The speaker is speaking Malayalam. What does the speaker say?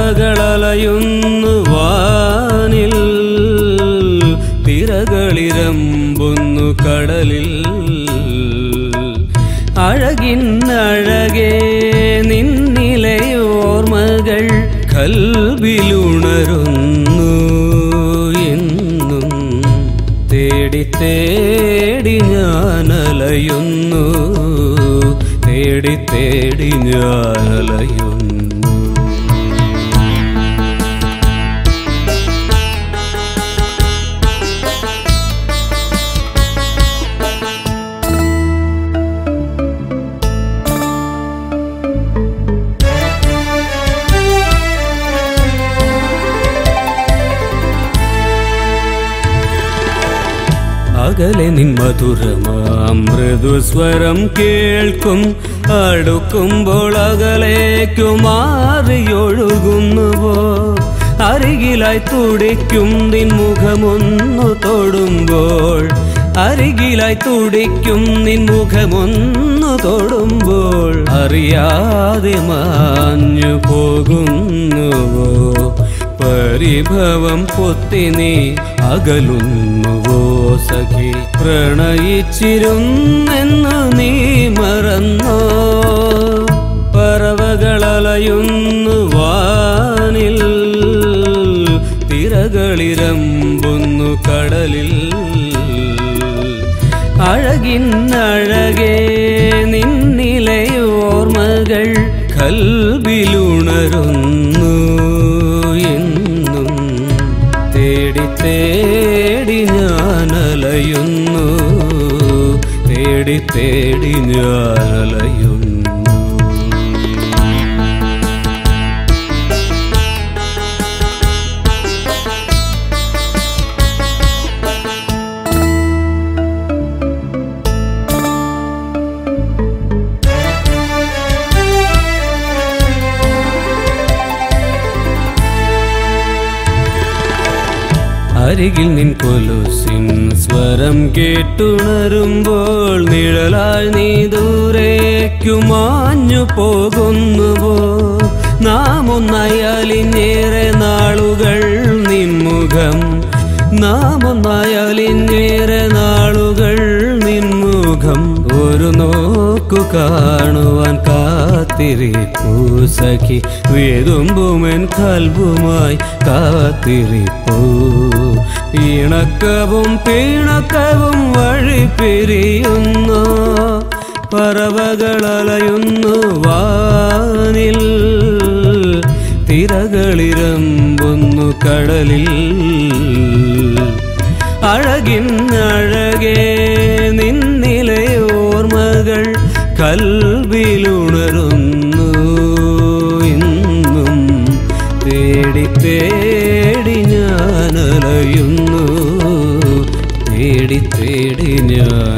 പറവകളലയുന്നു വാനിൽ തിരകളിരമ്പുന്നു കടലിൽ അഴകിന്നഴകേ നിന്നിലയോർമകൾ കൽവിലുണരുന്നു എന്നും തേടി തേടി ഞാനലയുന്നു തേടി തേടി ഞാനലയുന്നു അകലെ നിൻ മധുരമാം മൃദുസ്വരം കേൾക്കും അടുക്കുമ്പോൾ അകലേക്കു മാറിയൊഴുകുന്നുവോ അരികിലായി തുടിക്കും നിൻ മുഖമൊന്നു തൊടുമ്പോൾ അരികിലായി തുടിക്കും നിൻ മുഖമൊന്നു തൊടുമ്പോൾ അറിയാതെ മാഞ്ഞു പോകുന്നുവോ പരിഭവം പൊത്തി നീ അകലുന്നുവോ സഖി പ്രണയിച്ചിരുന്നെന്നു നീ മറന്നോ പറവകളലയുന്നു വാനിൽ തിരകളിരമ്പുന്നു കടലിൽ അഴകിന്നഴകേ നിന്നിലയോർമകൾ കൽവിലുണരുന്നു എന്നും തേടി തേടി ഞാനലയുന്നു തേടി തേടി ഞാനലയുന്നു അരികിൽ നിൻ കൊലുസിൻ സ്വരം കേട്ടുണരുമ്പോൾ നിഴലായി നീ ദൂരേക്കു മാഞ്ഞു പോകുന്നുവോ നാം ഒന്നായാലിന്നേറെ നാളുകൾ നിൻമുഖം നാം ഒന്നായാലിന്നേറെ നാളുകൾ നിൻമുഖം ഒരു നോക്കു കാണുവാൻ കാത്തിരിപ്പൂ സഖി വേതുമ്പുമെൻ കൽബുമായി കാത്തിരിപ്പൂ ഇണക്കവും പിണക്കവും വഴി പിരിയുന്നു പറവകളലയുന്നു വാനിൽ തിരകളിരമ്പുന്നു കടലിൽ അഴകിന്നഴകേ നിന്നിലയോർമകൾ കൽവിലുണരുന്നു ഇന്നും തേടി തേടി ഞാനലയുന്നു തേടി തേടി ഞാൻ